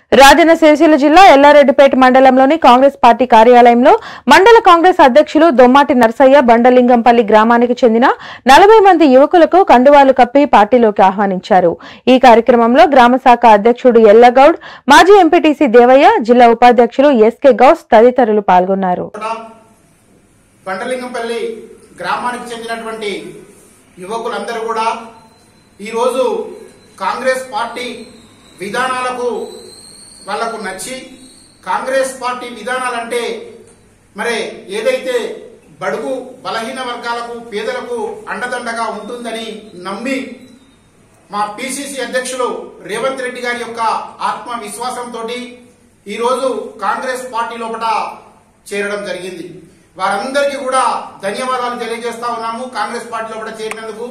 రాజన్న సిరిసిల్ల జిల్లా ఎల్లారెడ్డిపేట మండలంలోని కాంగ్రెస్ పార్టీ కార్యాలయంలో మండల కాంగ్రెస్ అధ్యక్షులు దొమ్మాటి నర్సయ్య బండలింగంపల్లి గ్రామానికి చెందిన నలభై మంది యువకులకు కండువాలు కప్పి పార్టీలోకి ఆహ్వానించారు ఈ కార్యక్రమంలో గ్రామ శాఖ అధ్యక్షుడు ఎల్లగౌడ్ మాజీ ఎంపీటీసీ దేవయ్య జిల్లా ఉపాధ్యక్షులు ఎస్కే గౌస్ తదితరులు పాల్గొన్నారు కూడా బండలింగంపల్లి గ్రామానికి చెందినటువంటి యువకులందరూ కూడా ఈరోజు కాంగ్రెస్ పార్టీ విధానాలకు వాళ్లకు నచ్చి కాంగ్రెస్ పార్టీ విధానాలంటే మరి ఏదైతే బడుగు బలహీన వర్గాలకు పేదలకు అండదండగా ఉంటుందని నమ్మి మా పిసిసి అధ్యక్షులు రేవంత్ రెడ్డి గారి యొక్క ఆత్మవిశ్వాసంతో ఈరోజు కాంగ్రెస్ పార్టీ లోపల చేరడం జరిగింది వారందరికీ కూడా ధన్యవాదాలు తెలియజేస్తా ఉన్నాము కాంగ్రెస్ పార్టీ లోపల చేరినందుకు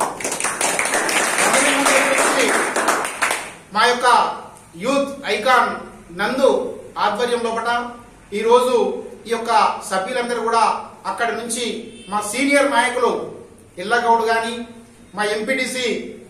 మా యొక్క యూత్ ఐకాన్ నందు ఆధ్వర్యం లోపల ఈరోజు ఈ యొక్క సభ్యులందరూ కూడా అక్కడి నుంచి మా సీనియర్ నాయకులు ఇల్లగౌడ్ గాని మా ఎంపీటీసీ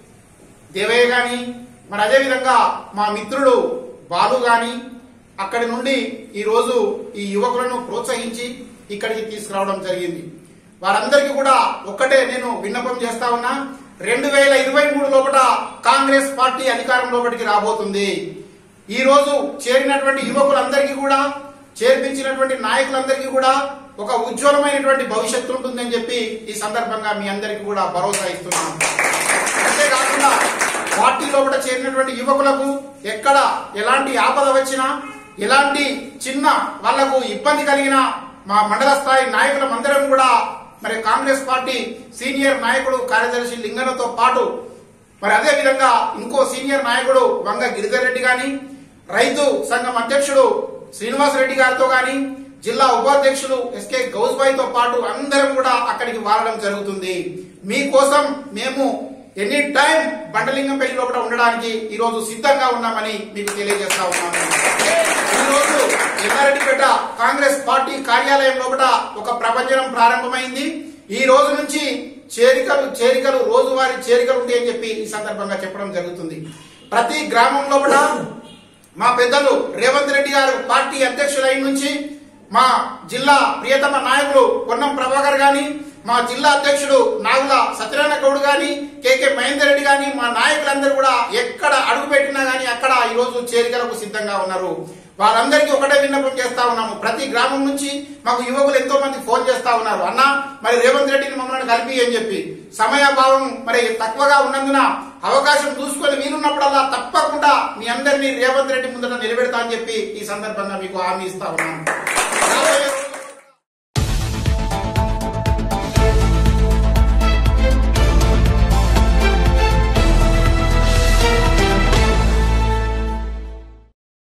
దేవయ్య గాని మరి అదేవిధంగా మా మిత్రుడు బాలు గాని అక్కడి నుండి ఈ రోజు ఈ యువకులను ప్రోత్సహించి ఇక్కడికి తీసుకురావడం జరిగింది వారందరికీ కూడా ఒక్కటే నేను విన్నపం చేస్తా ఉన్నా రెండు వేల ఇరవై మూడు లోపల కాంగ్రెస్ పార్టీ అధికారం లోపలికి రాబోతుంది ఈ రోజు చేరినటువంటి యువకులందరికీ కూడా చేర్పించినటువంటి నాయకులందరికీ కూడా ఒక ఉజ్వలమైనటువంటి భవిష్యత్తు ఉంటుందని చెప్పి ఈ సందర్భంగా మీ అందరికీ కూడా భరోసా ఇస్తున్నాను అంతేకాకుండా పార్టీలో కూడా చేరినటువంటి యువకులకు ఎక్కడ ఎలాంటి ఆపద వచ్చినా ఎలాంటి చిన్న వాళ్లకు ఇబ్బంది కలిగినా మా మండల స్థాయి నాయకులందరం కూడా మరి కాంగ్రెస్ పార్టీ సీనియర్ నాయకుడు కార్యదర్శి లింగనతో పాటు మరి అదే విధంగా ఇంకో సీనియర్ నాయకుడు వంగ గిరిధర్ రెడ్డి గాని రైతు సంఘం అధ్యక్షుడు శ్రీనివాస్ రెడ్డి గారితో గాని జిల్లా ఉపాధ్యక్షులు ఎస్కే గౌస్బాయ్ తో పాటు అందరం కూడా అక్కడికి వారడం జరుగుతుంది మీకోసం మేము ఎనీ టైం బండలింగంపల్లి లోపల ఉండడానికి ఈ రోజు సిద్ధంగా ఉన్నామని మీకు తెలియజేస్తా ఉన్నాను ఈ రోజు ఎల్లారెడ్డిపేట కాంగ్రెస్ పార్టీ కార్యాలయం లోపల ఒక ప్రపంచం ప్రారంభమైంది ఈ రోజు నుంచి చేరికలు చేరికలు రోజువారీ చేరికలు ఉంటాయని చెప్పి ఈ సందర్భంగా చెప్పడం జరుగుతుంది ప్రతి గ్రామం లోపల మా పెద్దలు రేవంత్ రెడ్డి గారు పార్టీ అధ్యక్షులైన నుంచి మా జిల్లా ప్రియతమ నాయకులు పొన్నం ప్రభాకర్ గాని మా జిల్లా అధ్యక్షుడు నాగుల సత్యనారాయణ గౌడ్ గాని కేకే మహేందర్ రెడ్డి గాని మా నాయకులందరూ కూడా ఎక్కడ అడుగు పెట్టినా గానీ అక్కడ ఈ రోజు చేరికలకు సిద్ధంగా ఉన్నారు వారందరికీ ఒకటే విన్నపం చేస్తా ఉన్నాము ప్రతి గ్రామం నుంచి మాకు యువకులు ఎంతో మంది ఫోన్ చేస్తా ఉన్నారు అన్న మరి రేవంత్ రెడ్డిని మమ్మల్ని కలిపి అని చెప్పి సమయాభావం మరి తక్కువగా ఉన్నందున అవకాశం చూసుకొని వీలున్నప్పుడల్లా తప్పకుండా మీ అందరినీ రేవంత్ రెడ్డి ముందట నిలబెడతా అని చెప్పి ఈ సందర్భంగా మీకు హామీ ఇస్తా ఉన్నాను రాబోయే